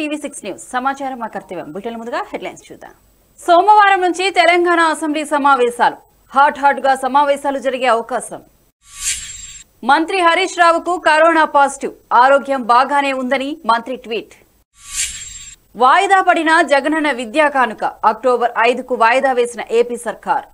TV six news సమాచారం మా కర్తవ్యం బులెటిన్ ముందుగా హెడ్లైన్స్ చూద్దాం సోమవారం నుంచి తెలంగాణ అసెంబ్లీ సమావేశాలు హాట్ హాట్ గా సమావేశాలు జరిగే అవకాశం మంత్రి హరీష్ రావుకు కరోనా పాజిటివ్ ఆరోగ్యం బాగానే ఉందని మంత్రి ట్వీట్ వాయిదా పడిన జగనన్న విద్యా కానుక అక్టోబర్ ఐదుకు వాయిదా వేసిన ఏపీ సర్కార్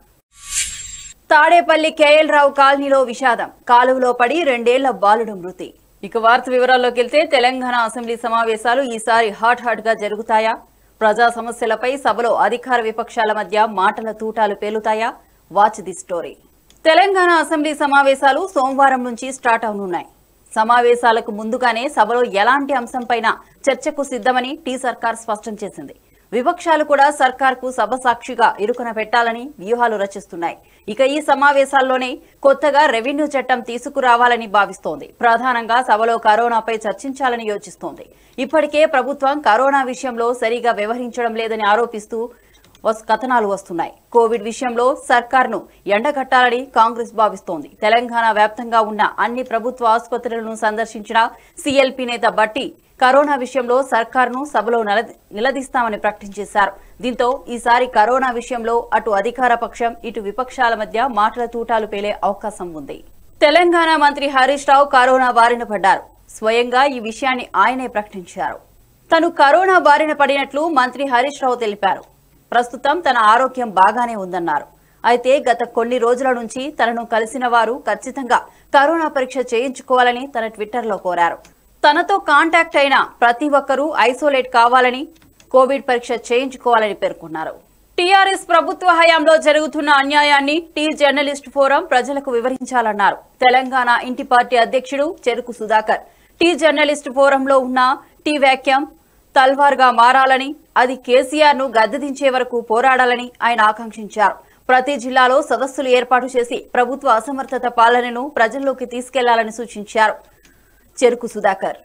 తాడేపల్లి కేఎల్ రావు కాలనీలో విషాదం కాలువలో పడి రెండేళ్ల బాలుడు మృతి ఇక వార్త వివరాల్లోకి వెళ్తే తెలంగాణ అసెంబ్లీ సమావేశాలు ఈసారి హాట్ హాట్ గా జరుగుతాయా ప్రజా సమస్యలపై సభలో అధికార విపక్షాల మధ్య మాటల తూటాలు పేలుతాయా watch the story Telangana assembly సమావేశాలు సోమవారం నుంచి స్టార్ట్ అవనున్నాయి సమావేశాలకు ముందుగానే సభలో ఎలాంటి అంశంపైన చర్చకు సిద్ధమని టీ సర్కార్ స్పష్టం చేసింది విపక్షాలు కూడా సర్కార్కు సభ సాక్షిగా ఇరుకున పెట్టాలని వ్యూహాలు రచిస్తున్నాయి ఇక ఈ సమావేశాల్లోనే కొత్తగా రెవెన్యూ చట్టం తీసుకురావాలని భావిస్తోంది ప్రధానంగా సభలో కరోనాపై చర్చించాలని యోచిస్తోంది ఇప్పటికే ప్రభుత్వం కరోనా విషయంలో సరిగా వ్యవహరించడం లేదని ఆరోపిస్తూ వస్- కథనాలు వస్తున్నాయి కోవిడ్ విషయంలో సర్కార్ను ఎండగట్టాలని కాంగ్రెస్ భావిస్తోంది తెలంగాణ వ్యాప్తంగా ఉన్న అన్ని ప్రభుత్వ ఆసుపత్రులను సందర్శించిన సీఎల్పీ నేత బట్టి కరోనా విషయంలో సర్కార్ను సభలో నిలది- నిలదీస్తామని ప్రకటించేశారు దీంతో ఈసారి కరోనా విషయంలో అటు అధికార పక్షం ఇటు విపక్షాల మధ్య మాటల తూటాలు పేలే అవకాశం ఉంది తెలంగాణ మంత్రి హరీష్ రావు కరోనా బారిన పడ్డారు స్వయంగా ఈ విషయాన్ని ఆయనే ప్రకటించారు తను కరోనా బారిన పడినట్లు మంత్రి హరీష్ రావు తెలిపారు ప్రస్తుతం తన ఆరోగ్యం బాగానే ఉందన్నారు అయితే గత కొన్ని రోజుల నుంచి తనను కలిసిన వారు ఖచ్చితంగా కరోనా పరీక్ష చేయించుకోవాలని తన ట్విట్టర్లో కోరారు తనతో కాంటాక్ట్ అయిన ప్రతి ఒక్కరూ ఐసోలేట్ కావాలని కోవిడ్ పరీక్ష చేయించుకోవాలని పేర్కొన్నారు టీఆర్ఎస్ ప్రభుత్వ హయాంలో జరుగుతున్న అన్యాయాన్ని టీ జర్నలిస్ట్ ఫోరం ప్రజలకు వివరించాలన్నారు తెలంగాణ ఇంటి పార్టీ అధ్యక్షుడు చెరుకు సుధాకర్ టీ జర్నలిస్ట్ ఫోరంలో ఉన్న టీ వ్యాక్యం తల్వార్గా మారాలని అది కేసీఆర్ ను గద్దెదించే వరకు పోరాడాలని ఆయన ఆకాంక్షించారు ప్రతి జిల్లాలో సదస్సులు ఏర్పాటు చేసి ప్రభుత్వ అసమర్థత పాలనను ప్రజల్లోకి తీసుకెళ్లాలని సూచించారు చెరుకు సుధాకర్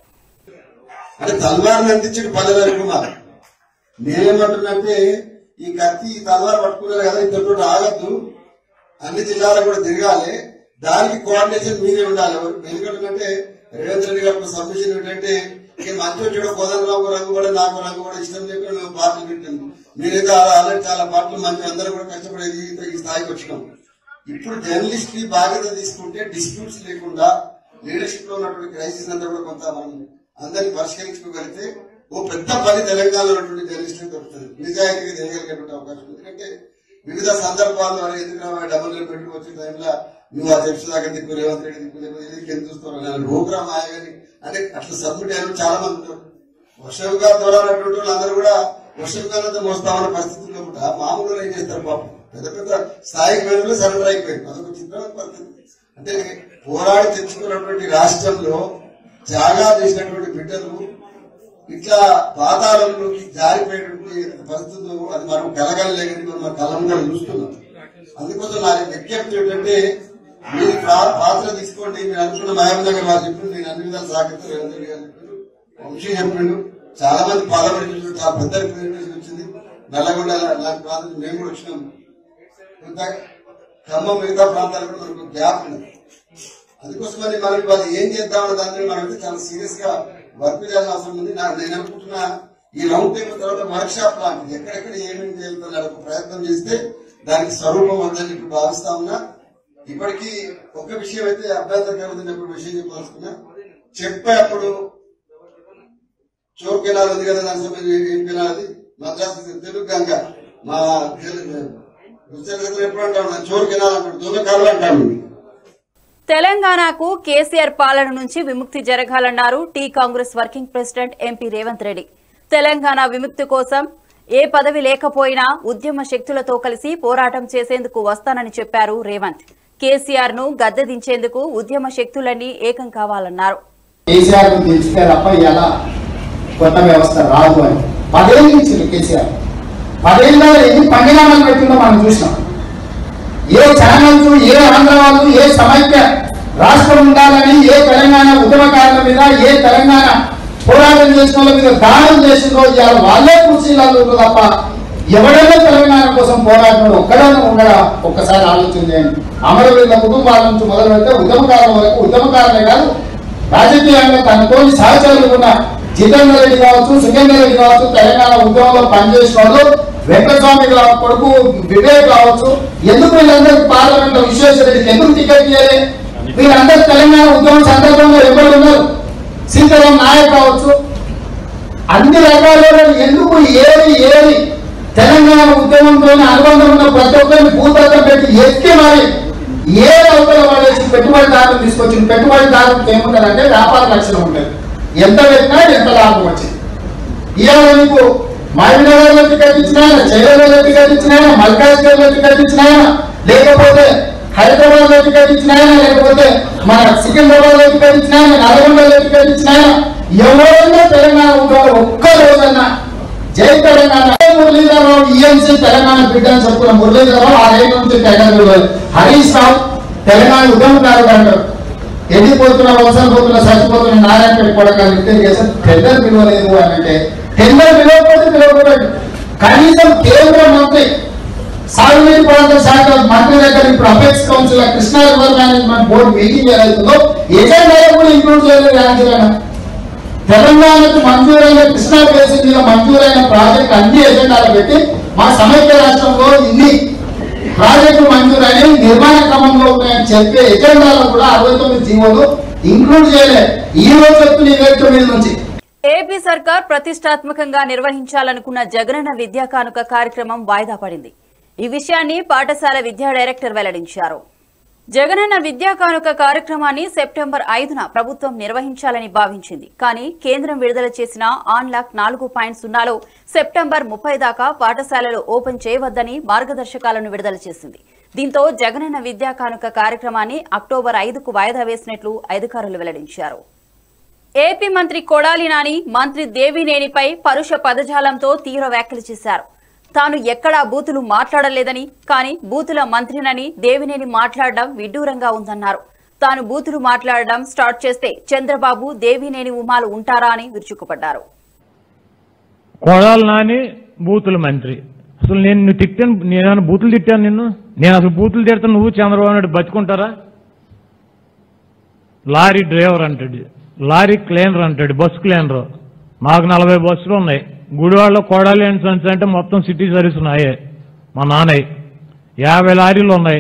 అంటే తల్వార్ని అందించండి పల్లెలు అనుకున్నారు నేనేమంటున్నంటే ఈ కత్తి ఈ తల్వార్ పట్టుకున్నారు కదా ఇంతటి ఆగద్దు అన్ని జిల్లాలకు కూడా తిరగాలి దానికి కోఆర్డినేషన్ మీరే ఉండాలి ఎందుకంటే రేవంత్ రెడ్డి గారికి సబ్మిషన్ ఏంటంటే ఇక మంచి వచ్చాడు కోదండరావు రంగు కూడా నాకు రంగు కూడా ఇష్టం చెప్పి మేము పార్టీలు పెట్టాము మీరైతే ఆల్రెడీ చాలా పార్టీలు మంచి అందరూ కూడా కష్టపడేది ఈ స్థాయికి వచ్చినాం ఇప్పుడు జర్నలిస్ట్ ని బాధ్యత తీసుకుంటే డిస్ప్యూట్స్ లేకుండా లీడర్షిప్ లో ఉన్నటువంటి క్రైసిస్ అంతా కూడా కొంత మనం అందరినీ పరిష్కరించుకోగలిగితే ఓ పెద్ద పని తెలంగాణలో ఉన్నటువంటి జర్నలిస్ట్ దొరుకుతుంది నిజాయితీగా చేయగలిగేటువంటి అవకాశం ఉంది ఎందుకంటే వివిధ సందర్భాల్లో అరే ఎందుకు డబుల్ పెట్టుకు వచ్చిన టైంలో నువ్వు ఆ జడ్జి దాకా దిక్కు రేవంత్ రెడ్డి దిక్కు లేకపోతే ఇది ఎందుకు చూస్తావు రోగ్రా మాయ కానీ అంటే అట్లా సబ్మిట్ అయిన చాలా మంది ఉన్నారు వర్షంగా దూరాలటువంటి వాళ్ళందరూ కూడా వర్షంకాలంతో మోస్తామన్న పరిస్థితుల్లో కూడా మామూలుగా ఏం చేస్తారు పాపం పెద్ద పెద్ద స్థాయికి వెళ్ళి సరెండర్ అయిపోయింది అదొక చిత్రమైన పరిస్థితి అంటే పోరాడి తెచ్చుకున్నటువంటి రాష్ట్రంలో త్యాగా చేసినటువంటి బిడ్డలు ఇట్లా పాతాళంలోకి జారిపోయేటువంటి పరిస్థితులు అది మనం కలగలేదని మనం మన కళ్ళ ముందర చూస్తున్నాం అందుకోసం నా విజ్ఞప్తి ఏంటంటే మీరు పా- పాత్ర తీసుకోండి మీరు అనుకున్న మహబూబ్ నగర్ వారు చెప్పిండు నేను అన్ని విధాలు సహకరిస్తాను రేవంత్ రెడ్డి గారు చెప్పిండు వంశీ చెప్పిండు చాలా మంది పార్లమెంట్ చూసి చాలా పెద్ద రిప్రజెంటేషన్ వచ్చింది నల్లగొండ లాంటి ప్రాంతం మేము కూడా వచ్చినాం ఇంకా ఖమ్మం మిగతా ప్రాంతాలు కూడా మనకు గ్యాప్ ఉంది అందుకోసమని మనం ఇవాళ ఏం చేద్దామన్న దాని మీద మనం అయితే చాలా సీరియస్ గా వర్క్ చేయాల్సిన అవసరం ఉంది నా- నేను అనుకుంటున్నా ఈ రౌండ్ టేబుల్ తర్వాత వర్క్ షాప్ లాంటిది ఎక్కడెక్కడ ఏమేమి చేయాలి ఒక ప్రయత్నం చేస్తే దానికి స్వరూపం ఉందని చెప్పి భావిస్తా ఉన్నా ఇప్పటికీ ఒక విషయం అయితే అభ్యంతరకరం ఒక విషయం చెప్పాల్సుకున్నా చెప్పేప్పుడు చోర్ కెనాల్ ఉంది కదా దాని సమయం ఏం కెనాల్ అది మద్రాసు తెలుగు గంగ మా తెలుగు ఉత్తరగతులు ఎప్పుడు అంటాం చోర్ కెనాల్ అంటాడు దొంగ కాలువ అంటాడు తెలంగాణకు కేసీఆర్ పాలన నుంచి విముక్తి జరగాలన్నారు T Congress working president MP Revanth Reddy Telangana విముక్తి కోసం ఏ పదవి లేకపోయినా ఉద్యమ శక్తులతో కలిసి పోరాటం చేసేందుకు వస్తానని చెప్పారు రేవంత్ కేసీఆర్ ను గద్దెదించేందుకు ఉద్యమ శక్తులన్నీ ఏకం కావాలన్నారు కేసీఆర్ ను దించితే తప్ప ఇలా కొత్త వ్యవస్థ రాదు అని పదేళ్ళు ఇచ్చింది కేసీఆర్ పదేళ్ళ ఎన్ని పండినామాలు పెట్టిందో మనం చూసినాం ఏ ఛానల్స్ ఏ ఆంధ్ర వాళ్ళు ఏ సమైక్య రాష్ట్రం ఉండాలని ఏ తెలంగాణ ఉద్యమకారుల మీద ఏ తెలంగాణ పోరాటం చేసిన వాళ్ళ మీద దాడులు చేసిందో ఇవాళ వాళ్ళే కుర్చీలలో ఉంటారు తప్ప ఎవడైనా తెలంగాణ కోసం పోరాటం ఒక్కడైనా ఉండడా ఒక్కసారి ఆలోచన చేయండి అమరవీరుల కుటుంబాల నుంచి మొదలు పెడితే ఉద్యమకారుల వరకు ఉద్యమకారులే కాదు రాజకీయంగా తనతో సహచరులు ఉన్న జితేందర్ రెడ్డి కావచ్చు సుఖేందర్ రెడ్డి కావచ్చు తెలంగాణ ఉద్యమంలో పనిచేసిన వాళ్ళు వెంకటస్వామి గా- కొడుకు వివేక్ కావచ్చు ఎందుకు వీళ్ళందరికీ పార్లమెంట్ విశ్వేశ్వర రెడ్డికి ఎందుకు టికెట్ ఇవ్వాలి వీళ్ళందరూ తెలంగాణ ఉద్యమం సందర్భంలో ఎవరు ఉన్నారు సీతారాం నాయక్ కావచ్చు అన్ని రకాలుగా ఎందుకు ఏది ఏది తెలంగాణ ఉద్యమంతో అనుబంధం ఉన్న ప్రతి ఒక్కరిని భూతత్వం పెట్టి ఎత్తి మరి ఏ అవతల వాళ్ళేసి పెట్టుబడిదారులు తీసుకొచ్చిన పెట్టుబడిదారులకు ఏముంటారంటే వ్యాపార లక్షణం ఉంటుంది ఎంత పెట్టినా ఎంత లాభం వచ్చింది ఇవాళ నీకు మహబూబ్నగర్లో టికెట్ ఇచ్చినా చైరాలో టికెట్ ఇచ్చినా మల్కాజ్గిరిలో టికెట్ ఇచ్చినా లేకపోతే హైదరాబాద్ లో టికెట్ ఇచ్చినా లేకపోతే మన సికింద్రాబాద్ లో టికెట్ ఇచ్చినా నల్గొండలో టికెట్ ఇచ్చినా ఎవరైనా తెలంగాణ ఉంటారు ఒక్క రోజన్నా జై తెలంగాణ మురళీధరరావు ఈఎంసీ తెలంగాణ బిడ్డ అని చెప్పుకున్న మురళీధరరావు ఆ రేపు నుంచి తెలంగాణ హరీష్ రావు తెలంగాణ ఉద్యమకారుడు అంటారు ఎండిపోతున్న వర్షాలు పోతున్న చచ్చిపోతున్న నారాయణ పెట్టుకోవడం రిటైర్ చేస్తే టెండర్ పిలవలేదు అని అంటే టెండర్ పిలవకపోతే పిలవకూడదు కనీసం కేంద్ర మంత్రి సాగునీటి ప్రాంత శాఖ మంత్రి దగ్గర ఇప్పుడు apex council Krishna river management board meeting ఏదైతుందో ఎజెండాలో కూడా ఇంక్లూడ్ చేయలేదు రాజకీయ తెలంగాణకు మంజూరైన కృష్ణా బేసిన్ మీద మంజూరైన ప్రాజెక్ట్ అన్ని ఎజెండాలు పెట్టి మా సమైక్య రాష్ట్రంలో ఇన్ని ప్రాజెక్టులు మంజూరైన నిర్మాణ క్రమంలో ఉన్నాయని చెప్పే ఎజెండాలో కూడా అరవై తొమ్మిది జీవోలు ఇంక్లూడ్ చేయలేదు ఈ రోజు చెప్తున్న ఇరవై తొమ్మిది నుంచి ఏపీ సర్కార్ ప్రతిష్టాత్మకంగా నిర్వహించాలనుకున్న జగనన్న విద్యా కానుక కార్యక్రమం వాయిదా పడింది ఈ విషయాన్ని పాఠశాల విద్యా డైరెక్టర్ వెల్లడించారు జగనన్న విద్యా కానుక కార్యక్రమాన్ని సెప్టెంబర్ ఐదున ప్రభుత్వం నిర్వహించాలని భావించింది కానీ కేంద్రం విడుదల చేసిన ఆన్లాక్ నాలుగు పాయింట్ సున్నాలో సెప్టెంబర్ ముప్పై దాకా పాఠశాలలు ఓపెన్ చేయవద్దని మార్గదర్శకాలను విడుదల చేసింది దీంతో జగనన్న విద్యా కానుక కార్యక్రమాన్ని అక్టోబర్ ఐదుకు వాయిదా వేసినట్లు అధికారులు వెల్లడించారు ఏపీ మంత్రి కొడాలి నాని మంత్రి దేవినేనిపై పరుష పదజాలంతో తీవ్ర వ్యాఖ్యలు చేశారు తాను ఎక్కడా బూతులు మాట్లాడలేదని కానీ బూతుల మంత్రినని దేవినేని మాట్లాడడం విడ్డూరంగా ఉందన్నారు తాను బూతులు మాట్లాడడం స్టార్ట్ చేస్తే చంద్రబాబు దేవినేని ఉమాలు ఉంటారా అని విరుచుకుపడ్డారు కొడాలి నాని బూతుల మంత్రి అసలు నేను నువ్వు తిట్టాను నేను బూతులు తిట్టాను నిన్ను నేను అసలు బూతులు తిడతాను నువ్వు చంద్రబాబు నాయుడు బతుకుంటారా లారీ డ్రైవర్ అంటాడు లారీ క్లీనర్ అంటాడు బస్సు క్లీనర్ మాకు నలభై బస్సులు ఉన్నాయి గుడివాడలో కొడాలి అండ్ సన్స్ అంటే మొత్తం సిటీ సర్వీస్ ఉన్నాయే మా నాన్నయ్య యాభై లారీలు ఉన్నాయి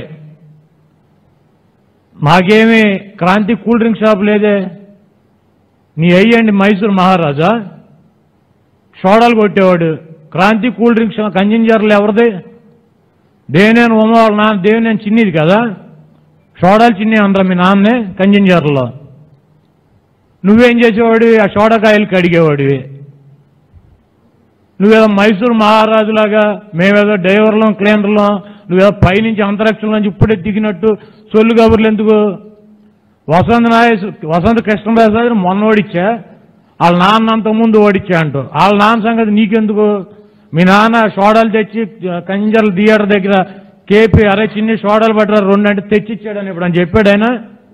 మాకేమి క్రాంతి కూల్ డ్రింక్ షాప్ లేదే నీ అయ్యండి మైసూర్ మహారాజా సోడాలు కొట్టేవాడు క్రాంతి కూల్ డ్రింక్స్ కంజింజర్లు ఎవరిది దేవినేని ఉమ్మ వాళ్ళ నాన్న దేవినేని చిన్నిది కదా సోడాలు చిన్ని అందరు మీ నాన్నే కంజింజర్లో నువ్వేం చేసేవాడివి ఆ సోడాకాయలు కడిగేవాడివి నువ్వేదో మైసూర్ మహారాజులాగా మేమేదో డ్రైవర్లం క్లీనర్లం నువ్వేదో పైనుంచి అంతరిక్షం నుంచి ఇప్పుడే దిగినట్టు సొల్లు కబుర్లు ఎందుకు వసంత నాగేశ్ వసంత కృష్ణప్రసాద్ మొన్న ఓడిచ్చా వాళ్ళ నాన్న అంత ముందు ఓడిచ్చా అంటూ వాళ్ళ నాన్న సంగతి నీకెందుకు మీ నాన్న సోడాలు తెచ్చి కంజర్ల థియేటర్ దగ్గర కేపీ అరే చిన్ని సోడాలు పట్టారు రెండు అంటే తెచ్చిచ్చాడని ఇప్పుడు అని చెప్పాడు ఆయన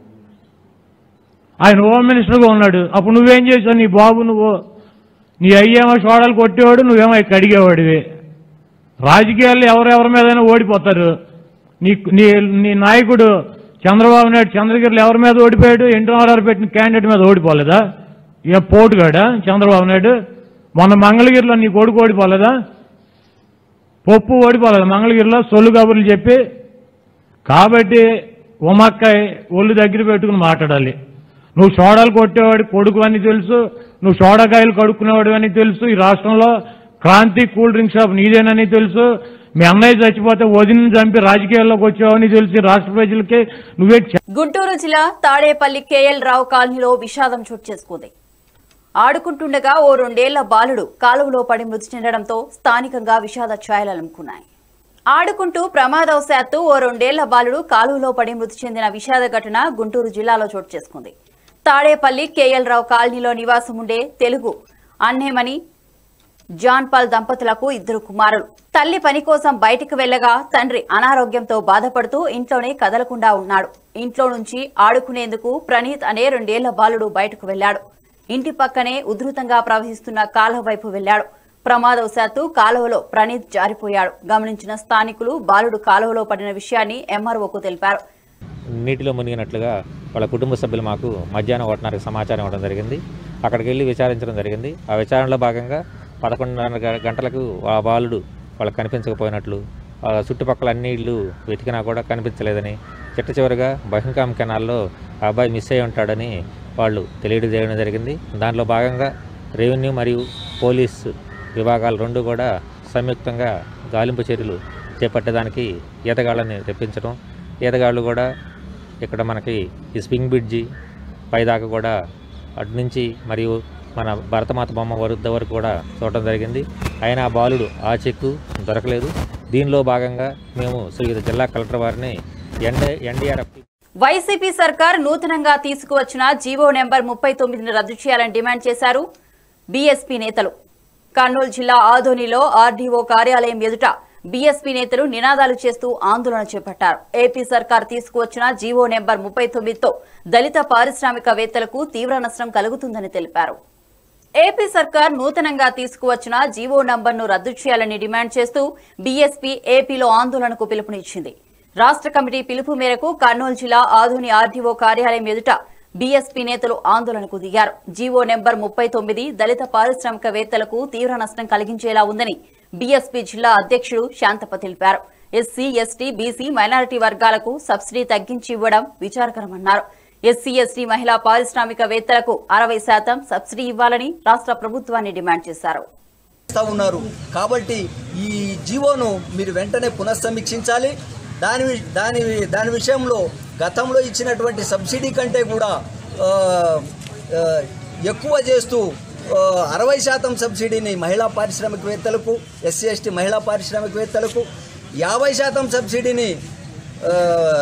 ఆయన హోమ్ మినిస్టర్గా ఉన్నాడు అప్పుడు నువ్వేం చేసావు నీ బాబు నువ్వు నీ అయ్యేమో సోడాలు కొట్టేవాడు నువ్వేమో ఇక్కడ అడిగేవాడివి రాజకీయాల్లో ఎవరెవరి మీదైనా ఓడిపోతారు నీ నీ నీ నాయకుడు చంద్రబాబు నాయుడు చంద్రగిరిలో ఎవరి మీద ఓడిపోయాడు ఎన్టీ రామారావు పెట్టిన క్యాండిడేట్ మీద ఓడిపోలేదా ఏ పోటుగాడా చంద్రబాబు నాయుడు మొన్న మంగళగిరిలో నీ కొడుకు ఓడిపోలేదా పప్పు ఓడిపోలేదు మంగళగిరిలో సొల్లు కబుర్లు చెప్పి కాబట్టి ఉమక్కాయ్ ఒళ్ళు దగ్గర పెట్టుకుని మాట్లాడాలి నువ్వు సోడాలు కొట్టేవాడి కొడుకు అని తెలుసు నువ్వు సోడాకాయలు కడుక్కునేవాడు అని తెలుసు ఈ రాష్ట్రంలో క్రాంతి కూల్ డ్రింక్ షాప్ నీదేనని తెలుసు మీ అన్నయ్య చచ్చిపోతే వదిన చంపి రాజకీయాల్లోకి వచ్చావని తెలిసి రాష్ట్ర ప్రజలకి నువ్వే చె- గుంటూరు జిల్లా తాడేపల్లి కేఎల్ రావు కాలనీలో విషాదం చోటు చేసుకుంది ఆడుకుంటుండగా ఓ రెండేళ్ల బాలుడు కాలువలో పడి మృతి చెందడంతో స్థానికంగా విషాద ఛాయలనుకున్నాయి ఆడుకుంటూ ప్రమాదవశాత్తు ఓ రెండేళ్ల బాలుడు కాలువలో పడి మృతి చెందిన విషాద ఘటన గుంటూరు జిల్లాలో చోటు చేసుకుంది తాడేపల్లి కేఎల్ రావు కాలనీలో నివాసం ఉండే తెలుగు అన్నేమని జాన్ పాల్ దంపతులకు ఇద్దరు కుమారులు తల్లి పని కోసం బయటికి వెళ్లగా తండ్రి అనారోగ్యంతో బాధపడుతూ ఇంట్లోనే కదలకుండా ఉన్నాడు ఇంట్లో నుంచి ఆడుకునేందుకు ప్రణీత్ అనే రెండేళ్ల బాలుడు బయటకు వెళ్లాడు ఇంటి పక్కనే ఉధృతంగా ప్రవహిస్తున్న కాలువ వైపు వెళ్లాడు ప్రమాదవశాత్తు కాలువలో ప్రణీత్ జారిపోయాడు గమనించిన స్థానికులు బాలుడు కాలువలో పడిన విషయాన్ని ఎంఆర్ఓకు తెలిపారు నీటిలో మునిగినట్లుగా వాళ్ళ కుటుంబ సభ్యులు మాకు మధ్యాహ్నం ఒకటిన్నరకు సమాచారం ఇవ్వడం జరిగింది అక్కడికి వెళ్ళి విచారించడం జరిగింది ఆ విచారణలో భాగంగా పదకొండున్నర గ- గంటలకు ఆ బాలుడు వాళ్ళకి కనిపించకపోయినట్లు ఆ చుట్టుపక్కల అన్ని ఇళ్ళు వెతికినా కూడా కనిపించలేదని చిట్ట చివరిగా బహింకాం కెనాల్లో ఆ అబ్బాయి మిస్ అయి ఉంటాడని వాళ్ళు తెలియజేయడం జరిగింది దాంట్లో భాగంగా రెవెన్యూ మరియు పోలీస్ విభాగాలు రెండు కూడా సంయుక్తంగా గాలింపు చర్యలు చేపట్టేదానికి ఈతగాళ్ళని తెప్పించడం ఈతగాళ్ళు కూడా ఇక్కడ మనకి ఈ స్వింగ్ బ్రిడ్జి పైదాకా కూడా అటు నుంచి మరియు మన భరతమాత బొమ్మ వరుద్ద వరకు కూడా చూడటం జరిగింది అయినా ఆ బాలుడు ఆ చెక్కు దొరకలేదు దీనిలో భాగంగా మేము శ్రీయుత జిల్లా కలెక్టర్ వారిని ఎన్డే ఎన్డీఆర్ఎఫ్ వైసీపీ సర్కార్ నూతనంగా తీసుకువచ్చిన జీవో నెంబర్ ముప్పై తొమ్మిదిని రద్దు చేయాలని డిమాండ్ చేశారు బీఎస్పీ నేతలు కర్నూలు జిల్లా ఆదోనిలో ఆర్డీఓ కార్యాలయం ఎదుట బీఎస్పీ నేతలు నినాదాలు చేస్తూ ఆందోళన చేపట్టారు ఏపీ సర్కార్ తీసుకువచ్చిన జీవో నెంబర్ ముప్పై తొమ్మిదితో దళిత పారిశ్రామికవేత్తలకు తీవ్ర నష్టం కలుగుతుందని తెలిపారు ఏపీ సర్కార్ నూతనంగా తీసుకువచ్చిన జీవో నంబర్ను రద్దు చేయాలని డిమాండ్ చేస్తూ బీఎస్పీ ఏపీలో ఆందోళనకు పిలుపునిచ్చింది రాష్ట్ర కమిటీ పిలుపు మేరకు కర్నూలు జిల్లా ఆధుని ఆర్డీఓ కార్యాలయం ఎదుట బీఎస్పీ నేతలు ఆందోళనకు దిగారు జీవో నెంబర్ ముప్పై తొమ్మిది దళిత పారిశ్రామికవేత్తలకు తీవ్ర నష్టం కలిగించేలా ఉందని బీఎస్పీ జిల్లా అధ్యక్షుడు శాంతప్ప తెలిపారు ఎస్సీ ఎస్టీ బీసీ మైనారిటీ వర్గాలకు సబ్సిడీ తగ్గించి ఇవ్వడం విచారకరమన్నారు ఎస్సీ ఎస్టీ మహిళా పారిశ్రామికవేత్తలకు అరవై శాతం సబ్సిడీ ఇవ్వాలని రాష్ట్ర ప్రభుత్వాన్ని డిమాండ్ చేశారు చేస్తా ఉన్నారు కాబట్టి ఈ జీవోను మీరు వెంటనే పునఃసమీక్షించాలి దాని వి- దాని వి- దాని విషయంలో గతంలో ఇచ్చినటువంటి సబ్సిడీ కంటే కూడా ఆ, ఆ, ఎక్కువ చేస్తూ ఆ, అరవై శాతం సబ్సిడీని మహిళా పారిశ్రామికవేత్తలకు ఎస్సీ ఎస్టీ మహిళా పారిశ్రామికవేత్తలకు యాభై శాతం సబ్సిడీని ఆ,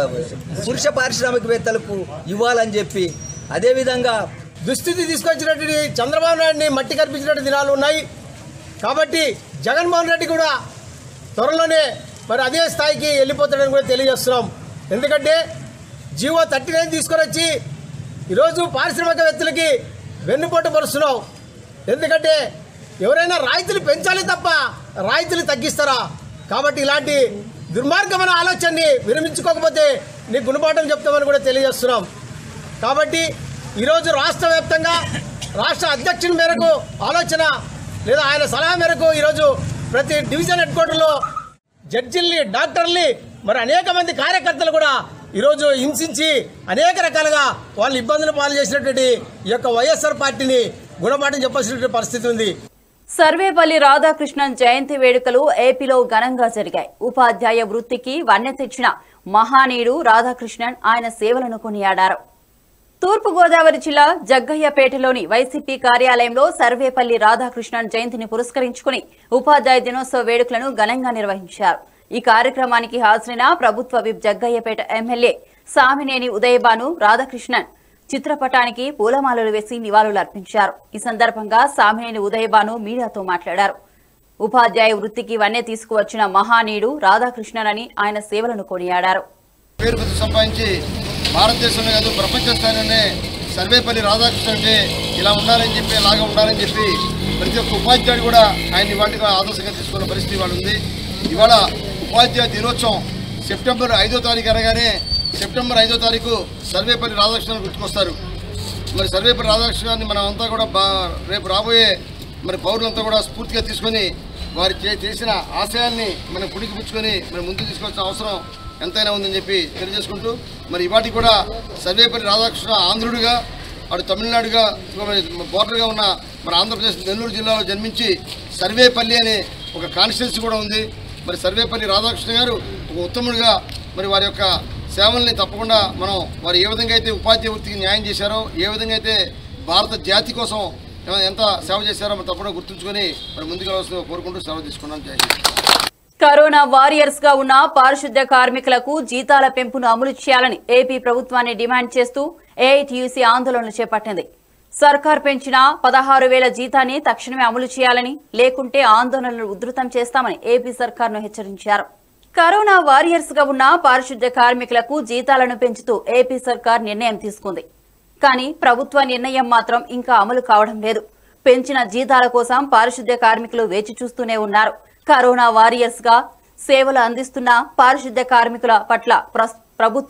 పురుష పారిశ్రామికవేత్తలకు ఇవ్వాలని చెప్పి అదేవిధంగా దుస్థితి తీసుకొచ్చినటువంటి చంద్రబాబు నాయుడిని మట్టి కనిపించినట్టు దినాలు ఉన్నాయి కాబట్టి జగన్మోహన్ రెడ్డి కూడా త్వరలోనే మరి అదే స్థాయికి వెళ్ళిపోతాడని కూడా తెలియజేస్తున్నాం ఎందుకంటే జీవో థర్టీ నైన్ తీసుకొని వచ్చి ఈరోజు పారిశ్రామికవేత్తలకి వెన్నుపోటు పరుస్తున్నావు ఎందుకంటే ఎవరైనా రాయితీలు పెంచాలి తప్ప రాయితీలు తగ్గిస్తారా కాబట్టి ఇలాంటి దుర్మార్గమైన ఆలోచనని విరమించుకోకపోతే నీకు గుణపాఠం చెప్తామని కూడా తెలియజేస్తున్నాం కాబట్టి ఈరోజు రాష్ట్ర వ్యాప్తంగా రాష్ట్ర అధ్యక్షుని మేరకు ఆలోచన లేదా ఆయన సలహా మేరకు ఈరోజు ప్రతి డివిజన్ హెడ్ క్వార్టర్లో జడ్జిల్ని డాక్టర్ని మరి అనేక మంది కార్యకర్తలు కూడా ఈరోజు హింసించి అనేక రకాలుగా వాళ్ళు ఇబ్బందులు పాలు చేసినటువంటి ఈ యొక్క వైఎస్ఆర్ పార్టీని గుణపాఠం చెప్పాల్సినటువంటి పరిస్థితి ఉంది సర్వేపల్లి రాధాకృష్ణన్ జయంతి వేడుకలు ఏపీలో ఘనంగా జరిగాయి ఉపాధ్యాయ వృత్తికి వన్నె తెచ్చిన మహానీయుడు రాధాకృష్ణన్ ఆయన సేవలను కొనియాడారు తూర్పుగోదావరి జిల్లా జగ్గయ్యపేటలోని వైసీపీ కార్యాలయంలో సర్వేపల్లి రాధాకృష్ణన్ జయంతిని పురస్కరించుకుని ఉపాధ్యాయ దినోత్సవ వేడుకలను ఘనంగా నిర్వహించారు ఈ కార్యక్రమానికి హాజరైన ప్రభుత్వ విప్ జగ్గయ్యపేట ఎమ్మెల్యే సామినేని ఉదయభాను రాధాకృష్ణన్ చిత్రపటానికి పూలమాలలు వేసి నివాళులు అర్పించారు ఈ సందర్భంగా సామినేని ఉదయభాను మీడియాతో మాట్లాడారు ఉపాధ్యాయ వృత్తికి వన్నె తీసుకువచ్చిన మహానీయుడు రాధాకృష్ణన్ అని ఆయన సేవలను కొనియాడారు పేరు ప్రతి సంపాదించి భారతదేశంలో కాదు ప్రపంచ స్థాయిలోనే సర్వేపల్లి రాధాకృష్ణ అంటే ఇలా ఉండాలని చెప్పి ఇలాగా ఉండాలని చెప్పి ప్రతి ఒక్క ఉపాధ్యాయుడు కూడా ఆయన ఇవాటిగా ఆదర్శంగా తీసుకున్న పరిస్థితి ఇవాళ ఉంది ఇవాళ ఉపాధ్యాయ దినోత్సవం సెప్టెంబర్ ఐదో తారీఖు అనగానే సెప్టెంబర్ ఐదో తారీఖు సర్వేపల్లి రాధాకృష్ణ గుర్తుకొస్తారు మరి సర్వేపల్లి రాధాకృష్ణ గారిని మనం అంతా కూడా బా రేపు రాబోయే మరి పౌరులంతా కూడా స్ఫూర్తిగా తీసుకొని వారి చే- చేసిన ఆశయాన్ని మనం పుడికి పుచ్చుకొని మరి ముందుకు తీసుకోవాల్సిన అవసరం ఎంతైనా ఉందని చెప్పి తెలియజేసుకుంటూ మరి ఇవాటికి కూడా సర్వేపల్లి రాధాకృష్ణ ఆంధ్రుడిగా అటు తమిళనాడుగా మరి బోర్డర్గా ఉన్న మన ఆంధ్రప్రదేశ్ నెల్లూరు జిల్లాలో జన్మించి సర్వేపల్లి అనే ఒక కాన్స్టిట్యున్సీ కూడా ఉంది మరి సర్వేపల్లి రాధాకృష్ణ గారు ఒక ఉత్తముడిగా మరి వారి యొక్క సేవల్ని తప్పకుండా మనం వారు ఏ విధంగా అయితే ఉపాధ్యాయ వృత్తికి న్యాయం చేశారో ఏ విధంగా అయితే భారత జాతి కోసం ఎంత సేవ చేశారో మనం తప్పకుండా గుర్తుంచుకొని మరి ముందుకు వెళ్ళవలసిన కోరుకుంటూ సెలవు తీసుకున్నాం జై హింద్. కరోనా వారియర్స్ గా ఉన్న పారిశుద్ధ్య కార్మికులకు జీతాల పెంపును అమలు చేయాలని ఏపీ ప్రభుత్వాన్ని డిమాండ్ చేస్తూ ఏఐటీయూసీ ఆందోళనలు చేపట్టింది సర్కార్ పెంచిన పదహారు వేల జీతాన్ని తక్షణమే అమలు చేయాలని లేకుంటే ఆందోళనలు ఉధృతం చేస్తామని ఏపీ సర్కార్ను హెచ్చరించారు కరోనా వారియర్స్ గా ఉన్న పారిశుద్ధ్య కార్మికులకు జీతాలను పెంచుతూ ఏపీ సర్కార్ నిర్ణయం తీసుకుంది కానీ ప్రభుత్వ నిర్ణయం మాత్రం ఇంకా అమలు కావడం లేదు పెంచిన జీతాల కోసం పారిశుద్ధ్య కార్మికులు వేచి చూస్తూనే ఉన్నారు కరోనా వారియర్స్ గా సేవలు అందిస్తున్న పారిశుద్ధ్య కార్మికుల పట్ల ప్రస్- ప్రభుత్వం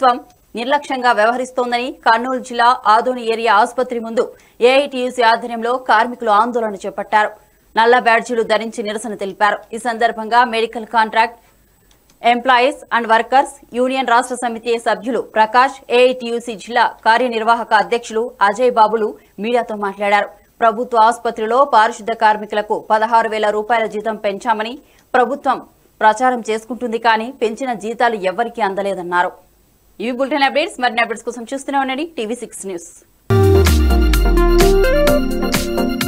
నిర్లక్ష్యంగా వ్యవహరిస్తోందని కర్నూలు జిల్లా ఆదోని ఏరియా ఆసుపత్రి ముందు ఏఐటీయూసీ ఆధ్వర్యంలో కార్మికులు ఆందోళన చేపట్టారు నల్ల బ్యాడ్జీలు ధరించి నిరసన తెలిపారు ఈ సందర్భంగా medical contract employees and workers union రాష్ట్ర సమితి సభ్యులు ప్రకాష్ ఏఐటీయూసీ జిల్లా కార్యనిర్వాహక అధ్యక్షులు అజయ్ బాబులు మీడియాతో మాట్లాడారు ప్రభుత్వ ఆసుపత్రిలో పారిశుద్ధ కార్మికులకు పదహారు వేల రూపాయల జీతం పెంచామని ప్రభుత్వం ప్రచారం చేసుకుంటుంది కానీ పెంచిన జీతాలు ఎవ్వరికీ అందలేదన్నారు ఇవి బులెటిన్ అప్డేట్స్ మరిన్ని అప్డేట్స్ కోసం చూస్తూనే ఉండండి టీవీ సిక్స్ న్యూస్